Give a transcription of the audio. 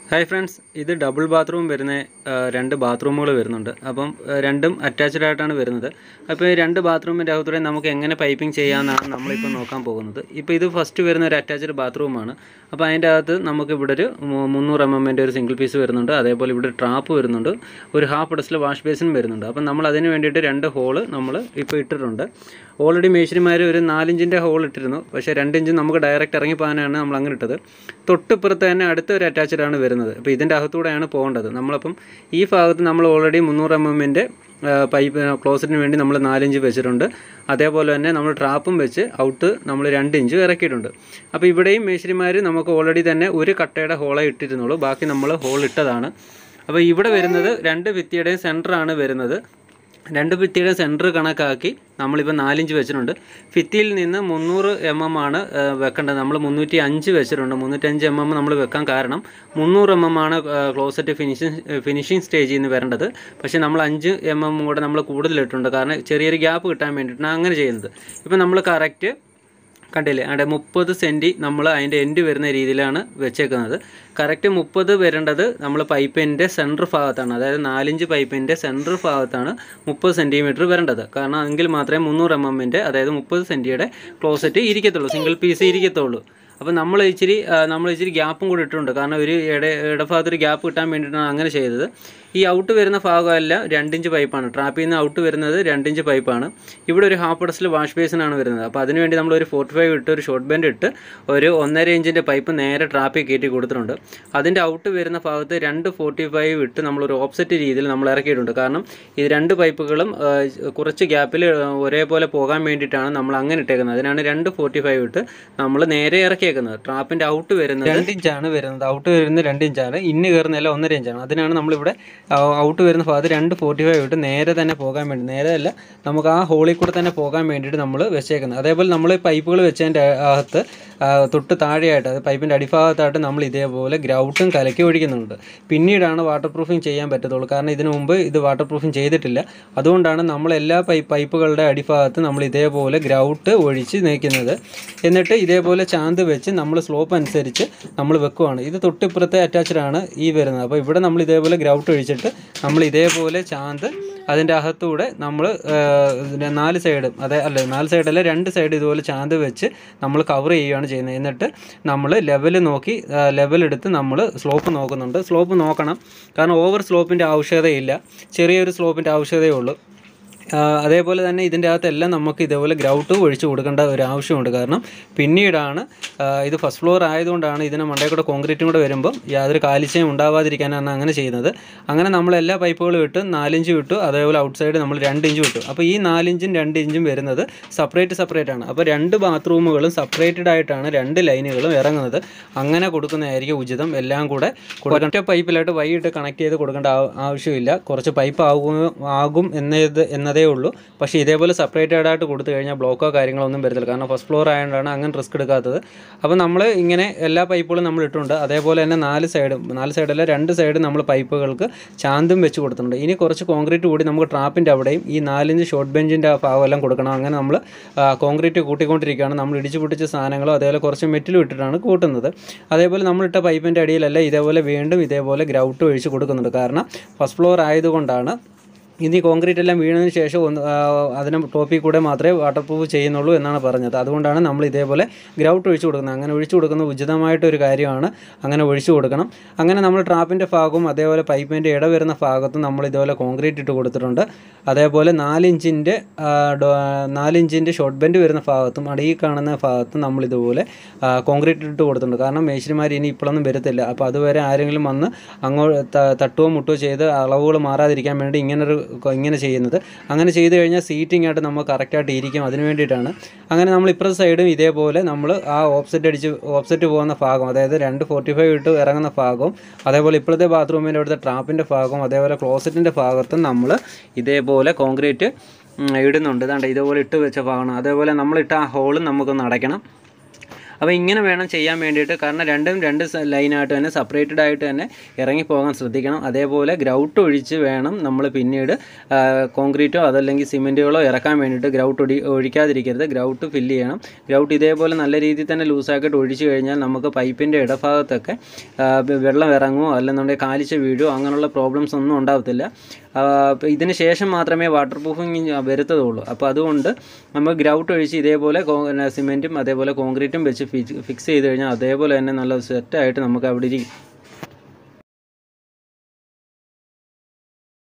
hi friends ഇത് double bathroom വരുന്ന ആ, രണ്ട് ബാത്റൂമുകൾ വരുന്നുണ്ട് അപ്പം ആ, രണ്ടും അറ്റാച്ച്ഡ് ആയിട്ടാണ് വരുന്നത് അപ്പോൾ ഈ രണ്ട് ബാത്റൂമിൻ്റെ അകത്തൂടെ നമുക്ക് എങ്ങനെ പൈപ്പിംഗ് ചെയ്യാമെന്നാണ് നമ്മളിപ്പോൾ നോക്കാൻ പോകുന്നത് ഇപ്പോൾ ഇത് ഫസ്റ്റ് വരുന്ന ഒരു അറ്റാച്ച്ഡ് ബാത്റൂമാണ് അപ്പോൾ അതിൻ്റെ അകത്ത് നമുക്ക് ഇവിടെ ഒരു മു- മുന്നൂറ് എം എമ്മിൻ്റെ ഒരു സിംഗിൾ പീസ് വരുന്നുണ്ട് അതേപോലെ ഇവിടെ ട്രാപ്പ് വരുന്നുണ്ട് ഒരു ഹാഫ് ഡസ്റ്റിൽ വാഷ് ബേസിൻ വരുന്നുണ്ട് അപ്പം നമ്മൾ അതിന് വേണ്ടിയിട്ട് രണ്ട് ഹോള് നമ്മൾ ഇപ്പോൾ ഇട്ടിട്ടുണ്ട് ഓൾറെഡി മേശരിമാർ ഒരു നാലിഞ്ചിൻ്റെ ഹോൾ ഇട്ടിരുന്നു പക്ഷേ രണ്ട് ഇഞ്ച് നമുക്ക് ഡയറക്റ്റ് ഇറങ്ങി പോകാനാണ് നമ്മൾ അങ്ങനെ ഇട്ടത് തൊട്ടിപ്പുറത്ത് തന്നെ അടുത്ത ഒരു അറ്റാച്ച്ഡ് ആണ് വരുന്നത് അപ്പോൾ ഇതിൻ്റെ അകത്തൂടെയാണ് പോകേണ്ടത് നമ്മളപ്പം ഈ ഭാഗത്ത് നമ്മൾ ഓൾറെഡി മുന്നൂറ് എം എമ്മിൻ്റെ പൈപ്പ് ക്ലോസറ്റിന് വേണ്ടി നമ്മൾ നാലിഞ്ച് വെച്ചിട്ടുണ്ട് അതേപോലെ തന്നെ നമ്മൾ ട്രാപ്പും വെച്ച് ഔട്ട് നമ്മൾ രണ്ട് ഇഞ്ച് ഇറക്കിയിട്ടുണ്ട് അപ്പോൾ ഇവിടെയും മേശരിമാർ നമുക്ക് ഓൾറെഡി തന്നെ ഒരു കട്ടയുടെ ഹോളെ ഇട്ടിരുന്നുള്ളൂ ബാക്കി നമ്മൾ ഹോൾ ഇട്ടതാണ് അപ്പോൾ ഇവിടെ വരുന്നത് രണ്ട് ഭിത്തിയുടെയും സെൻറ്ററാണ് വരുന്നത് രണ്ട് ഭിത്തിയുടെ സെൻറ്റർ കണക്കാക്കി നമ്മളിപ്പോൾ നാലിഞ്ച് വെച്ചിട്ടുണ്ട് ഭിത്തിയിൽ നിന്ന് മുന്നൂറ് എം എം ആണ് ആ, വെക്കേണ്ടത് നമ്മൾ മുന്നൂറ്റി അഞ്ച് വെച്ചിട്ടുണ്ട് മുന്നൂറ്റഞ്ച് എം എം നമ്മൾ വെക്കാൻ കാരണം മുന്നൂറ് എം എം ആണ് ക്ലോസറ്റ് ഫിനിഷിങ് ഫിനിഷിങ് സ്റ്റേജിൽ നിന്ന് വരേണ്ടത് പക്ഷേ നമ്മൾ അഞ്ച് എം എം കൂടെ നമ്മൾ കൂടുതലിട്ടുണ്ട് കാരണം ചെറിയൊരു ഗ്യാപ്പ് കിട്ടാൻ വേണ്ടിയിട്ടാണ് അങ്ങനെ ചെയ്യുന്നത് ഇപ്പം നമ്മൾ കറക്റ്റ് കണ്ടില്ലേ അവിടെ മുപ്പത് സെൻറ്റി നമ്മൾ അതിൻ്റെ എൻഡ് വരുന്ന രീതിയിലാണ് വെച്ചേക്കുന്നത് കറക്റ്റ് മുപ്പത് വരേണ്ടത് നമ്മൾ പൈപ്പിൻ്റെ സെൻറ്റർ ഭാഗത്താണ് അതായത് നാലിഞ്ച് പൈപ്പിൻ്റെ സെൻറ്റർ ഭാഗത്താണ് മുപ്പത് സെൻറ്റിമീറ്റർ വരേണ്ടത് കാരണം എങ്കിൽ മാത്രമേ മുന്നൂറ് എം എമ്മിൻ്റെ അതായത് മുപ്പത് സെൻറ്റിയുടെ ക്ലോസറ്റ് ഇരിക്കത്തുള്ളൂ സിംഗിൾ പീസ് ഇരിക്കത്തുള്ളൂ അപ്പോൾ നമ്മൾ ഇച്ചിരി ആ, നമ്മൾ ഇച്ചിരി ഗ്യാപ്പും കൂടി ഇട്ടിട്ടുണ്ട് കാരണം ഒരു ഇട ഇടഭാഗത്തൊരു ഗ്യാപ്പ് കിട്ടാൻ വേണ്ടിയിട്ടാണ് അങ്ങനെ ചെയ്തത് ഈ ഔട്ട് വരുന്ന ഭാഗമെല്ലാം രണ്ടിഞ്ച് പൈപ്പാണ് ട്രാപ്പിൽ നിന്ന് ഔട്ട് വരുന്നത് രണ്ടിഞ്ച് പൈപ്പാണ് ഇവിടെ ഒരു ഹാഫ് ഡസ്റ്റിൽ വാഷ് ബേസിനാണ് വരുന്നത് അപ്പോൾ അതിനുവേണ്ടി നമ്മൾ ഒരു ഫോർട്ടി ഫൈവ് ഇട്ട് ഒരു ഷോർട്ട് ബെൻഡ് ഇട്ട് ഒരു ഒന്നര ഇഞ്ചിൻ്റെ പൈപ്പ് നേരെ ട്രാപ്പിൽ കയറ്റി കൊടുത്തിട്ടുണ്ട് അതിൻ്റെ ഔട്ട് വരുന്ന ഭാഗത്ത് രണ്ട് ഫോർട്ടി ഫൈവ് ഇട്ട് നമ്മളൊരു ഓപ്സെറ്റ് രീതിയിൽ നമ്മൾ ഇറക്കിയിട്ടുണ്ട് കാരണം ഇത് രണ്ട് പൈപ്പുകളും ആ, കുറച്ച് ഗ്യാപ്പിൽ ഒരേപോലെ പോകാൻ വേണ്ടിയിട്ടാണ് നമ്മൾ അങ്ങനെ ഇട്ടേക്കുന്നത് അതിനാണ് രണ്ട് ഫോർട്ടി ഫൈവ് ഇട്ട് നമ്മൾ നേരെ ഇറക്കിയേക്കുന്നത് ട്രാപ്പിൻ്റെ ഔട്ട് വരുന്നത് രണ്ട് ഇഞ്ചാണ് വരുന്നത് ഔട്ട് വരുന്നത് രണ്ട് ഇഞ്ചാണ് ഇന്ന് കയറുന്നതല്ല ഒന്നര ഇഞ്ചാണ് അതിനാണ് നമ്മളിവിടെ ഔട്ട് വരുന്ന ഭാഗത്ത് രണ്ട് ഫോർട്ടി ഫൈവ് ഇട്ട് നേരെ തന്നെ പോകാൻ വേണ്ടി നേരെ അല്ല നമുക്ക് ആ ഹോളിൽ കൂടെ തന്നെ പോകാൻ വേണ്ടിയിട്ട് നമ്മൾ വെച്ചേക്കുന്നത് അതേപോലെ നമ്മൾ പൈപ്പുകൾ വെച്ചതിൻ്റെ അകത്ത് ആ, തൊട്ട് താഴെയായിട്ട് അത് പൈപ്പിൻ്റെ അടിഭാഗത്തായിട്ട് നമ്മൾ ഇതേപോലെ ഗ്രൗട്ടും കലക്കി ഒഴിക്കുന്നുണ്ട് പിന്നീടാണ് വാട്ടർ പ്രൂഫിങ് ചെയ്യാൻ പറ്റത്തുള്ളൂ കാരണം ഇതിനു മുമ്പ് ഇത് വാട്ടർ പ്രൂഫിങ് ചെയ്തിട്ടില്ല അതുകൊണ്ടാണ് നമ്മൾ എല്ലാ പൈപ്പ് പൈപ്പുകളുടെ അടിഭാഗത്ത് നമ്മൾ ഇതേപോലെ ഗ്രൗട്ട് ഒഴിച്ച് നീക്കുന്നത് എന്നിട്ട് ഇതേപോലെ ചാന്ത് വെച്ച് നമ്മൾ സ്ലോപ്പ് അനുസരിച്ച് നമ്മൾ വെക്കുവാണ് ഇത് തൊട്ടിപ്പുറത്തെ അറ്റാച്ച്ഡ് ആണ് ഈ വരുന്നത് അപ്പോൾ ഇവിടെ നമ്മൾ ഇതേപോലെ ഗ്രൗട്ട് ഒഴിച്ചിട്ട് നമ്മൾ ഇതേപോലെ ചാന്ത് അതിൻ്റെ അകത്തൂടെ നമ്മൾ നാല് സൈഡും അതെ അല്ല നാല് സൈഡല്ല രണ്ട് സൈഡ് ഇതുപോലെ ചാന്ത് വെച്ച് നമ്മൾ കവർ ചെയ്യുകയാണ് ചെയ്യുന്നത് എന്നിട്ട് നമ്മൾ ലെവൽ നോക്കി ലെവൽ എടുത്ത് നമ്മൾ സ്ലോപ്പ് നോക്കുന്നുണ്ട് സ്ലോപ്പ് നോക്കണം കാരണം ഓവർ സ്ലോപ്പിൻ്റെ ആവശ്യകതയില്ല ചെറിയൊരു സ്ലോപ്പിൻ്റെ ആവശ്യകതയേ ഉള്ളൂ ആ, അതേപോലെ തന്നെ ഇതിൻ്റെ അകത്തെല്ലാം നമുക്ക് ഇതേപോലെ ഗ്രൗട്ട് ഒഴിച്ച് കൊടുക്കേണ്ട ഒരു ആവശ്യമുണ്ട് കാരണം പിന്നീടാണ് ആ, ഇത് ഫസ്റ്റ് ഫ്ലോർ ആയതുകൊണ്ടാണ് ഇതിന് മണ്ടേ കൂടെ കോൺക്രീറ്റും കൂടെ വരുമ്പം യാതൊരു കാലിച്ചയും ഉണ്ടാവാതിരിക്കാനാണ് അങ്ങനെ ചെയ്യുന്നത് അങ്ങനെ നമ്മൾ എല്ലാ പൈപ്പുകളും ഇട്ട് നാലിഞ്ച് വിട്ടു അതേപോലെ ഔട്ട് സൈഡ് നമ്മൾ രണ്ട് ഇഞ്ച് വിട്ടു അപ്പോൾ ഈ നാലിഞ്ചും രണ്ട് ഇഞ്ചും വരുന്നത് സെപ്പറേറ്റ് സെപ്പറേറ്റ് ആണ് അപ്പോൾ രണ്ട് ബാത്റൂമുകളും സെപ്പറേറ്റഡ് ആയിട്ടാണ് രണ്ട് ലൈനുകളും ഇറങ്ങുന്നത് അങ്ങനെ കൊടുക്കുന്നതായിരിക്കും ഉചിതം എല്ലാം കൂടെ ഒറ്റ പൈപ്പിലായിട്ട് വൈകിട്ട് കണക്ട് ചെയ്ത് കൊടുക്കേണ്ട ആ- ആവശ്യമില്ല കുറച്ച് പൈപ്പ് ആകും ആകും എന്നത് എന്നതേ ഉള്ളൂ പക്ഷേ ഇതേപോലെ സെപ്പറേറ്റഡ് ആയിട്ട് കൊടുത്തു കഴിഞ്ഞാൽ ബ്ലോക്കോ കാര്യങ്ങളോ ഒന്നും വരത്തില്ല കാരണം ഫസ്റ്റ് ഫ്ലോർ ആയതുകൊണ്ടാണ് അങ്ങനെ റിസ്ക് എടുക്കാത്തത് അപ്പോൾ നമ്മൾ ഇങ്ങനെ എല്ലാ പൈപ്പുകളും നമ്മൾ ഇട്ടിട്ടുണ്ട് അതേപോലെ തന്നെ നാല് സൈഡും നാല് സൈഡല്ല രണ്ട് സൈഡും നമ്മൾ പൈപ്പുകൾക്ക് ചാന്തും വെച്ച് കൊടുത്തിട്ടുണ്ട് ഇനി കുറച്ച് കോൺക്രീറ്റ് കൂടി നമുക്ക് ട്രാപ്പിൻ്റെ അവിടെയും ഈ നാലിഞ്ച് ഷോർട്ട് ബെഞ്ചിൻ്റെ ഭാഗമെല്ലാം കൊടുക്കണം അങ്ങനെ നമ്മൾ കോൺക്രീറ്റ് കൂട്ടിക്കൊണ്ടിരിക്കുകയാണ് നമ്മൾ ഇടിച്ചു പൊട്ടിച്ച സാധനങ്ങളും അതേപോലെ കുറച്ച് മെറ്റിലും ഇട്ടിട്ടാണ് കൂട്ടുന്നത് അതേപോലെ നമ്മളിട്ട പൈപ്പിൻ്റെ അടിയിലല്ല ഇതേപോലെ വീണ്ടും ഇതേപോലെ ഗ്രൗട്ട് ഒഴിച്ച് കൊടുക്കുന്നുണ്ട് കാരണം ഫസ്റ്റ് ഫ്ലോർ ആയതുകൊണ്ടാണ് ഇനി കോൺക്രീറ്റ് എല്ലാം വീണതിന് ശേഷം ഒന്ന് ആ, അതിന് ടോപ്പിൽ കൂടെ മാത്രമേ വാട്ടർ പ്രൂഫ് ചെയ്യുന്നുള്ളൂ എന്നാണ് പറഞ്ഞത് അതുകൊണ്ടാണ് നമ്മൾ ഇതേപോലെ ഗ്രൗട്ട് ഒഴിച്ചു കൊടുക്കുന്നത് അങ്ങനെ ഒഴിച്ചു കൊടുക്കുന്നത് ഉചിതമായിട്ടൊരു കാര്യമാണ് അങ്ങനെ ഒഴിച്ചു കൊടുക്കണം അങ്ങനെ നമ്മൾ ട്രാപ്പിൻ്റെ ഭാഗവും അതേപോലെ പൈപ്പിൻ്റെ ഇട വരുന്ന ഭാഗത്തും നമ്മൾ ഇതേപോലെ കോൺക്രീറ്റ് ഇട്ട് കൊടുത്തിട്ടുണ്ട് അതേപോലെ നാലിഞ്ചിൻ്റെ നാലിഞ്ചിൻ്റെ ഷോർട്ട് ബെൻഡ് വരുന്ന ഭാഗത്തും അടിയിൽ കാണുന്ന ഭാഗത്തും നമ്മൾ ഇതുപോലെ ആ, കോൺക്രീറ്റ് ഇട്ട് കൊടുത്തിട്ടുണ്ട് കാരണം മേശരിമാർ ഇനി ഇപ്പോഴൊന്നും വരത്തില്ല അപ്പോൾ അതുവരെ ആരെങ്കിലും വന്ന് അങ്ങോട്ട് ത- തട്ടുകയോ മുട്ടുകയോ ചെയ്ത് അളവുകൾ മാറാതിരിക്കാൻ വേണ്ടി ഇങ്ങനൊരു കൊ- ഇങ്ങനെ ചെയ്യുന്നത് അങ്ങനെ ചെയ്ത് കഴിഞ്ഞാൽ സീറ്റിംഗ് ആയിട്ട് നമ്മൾ കറക്റ്റായിട്ട് ഇരിക്കും അതിന് വേണ്ടിയിട്ടാണ് അങ്ങനെ നമ്മൾ ഇപ്പുറത്തെ സൈഡും ഇതേപോലെ നമ്മൾ ആ ഓപ്സെറ്റ് അടിച്ച് ഓപ്സെറ്റ് പോകുന്ന ഭാഗം അതായത് രണ്ട് ഫോർട്ടി ഫൈവ് ഇട്ട് ഇറങ്ങുന്ന ഭാഗവും അതേപോലെ ഇപ്പോഴത്തെ ബാത്റൂമിൻ്റെ അവിടുത്തെ ട്രാപ്പിൻ്റെ ഭാഗവും അതേപോലെ ക്ലോസറ്റിൻ്റെ ഭാഗത്തും നമ്മൾ ഇതേപോലെ കോൺക്രീറ്റ് ഉം, ഇടുന്നുണ്ട് ഇതാണ്ട് ഇതേപോലെ ഇട്ട് വെച്ച ഭാഗമാണ് അതേപോലെ നമ്മളിട്ട ആ ഹോളും നമുക്കൊന്ന് അടയ്ക്കണം അപ്പോൾ ഇങ്ങനെ വേണം ചെയ്യാൻ വേണ്ടിയിട്ട് കാരണം രണ്ടും രണ്ട് സ- ലൈനായിട്ട് തന്നെ സെപ്പറേറ്റഡ് ആയിട്ട് തന്നെ ഇറങ്ങിപ്പോകാൻ ശ്രദ്ധിക്കണം അതേപോലെ ഗ്രൗട്ട് ഒഴിച്ച് വേണം നമ്മൾ പിന്നീട് ആ, കോൺക്രീറ്റോ അതല്ലെങ്കിൽ സിമെൻറ്റുകളോ ഇറക്കാൻ വേണ്ടിയിട്ട് ഗ്രൗട്ട് ഒടി ഒഴിക്കാതിരിക്കരുത് ഗ്രൗട്ട് ഫില്ല് ചെയ്യണം ഗ്രൗട്ട് ഇതേപോലെ നല്ല രീതിയിൽ തന്നെ ലൂസാക്കിയിട്ട് ഒഴിച്ച് കഴിഞ്ഞാൽ നമുക്ക് പൈപ്പിൻ്റെ ഇടഭാഗത്തൊക്കെ ആ, വെ- വെള്ളം ഇറങ്ങുമോ അല്ലെന്നുണ്ടെങ്കിൽ കാലിച്ച വീഴുമോ അങ്ങനെയുള്ള പ്രോബ്ലംസ് ഒന്നും ഉണ്ടാവത്തില്ല ആ, അപ്പോൾ ഇതിന് ശേഷം മാത്രമേ വാട്ടർ പ്രൂഫിങ് വരുത്തതുള്ളൂ അപ്പോൾ അതുകൊണ്ട് നമ്മൾ ഗ്രൗട്ട് ഒഴിച്ച് ഇതേപോലെ കോ- പിന്നെ സിമെൻറ്റും അതേപോലെ കോൺക്രീറ്റും വെച്ച് ഫിക്സ് ചെയ്ത് കഴിഞ്ഞാൽ അതേപോലെ തന്നെ നല്ല സെറ്റായിട്ട് നമുക്ക് അവിടെ ഇരി-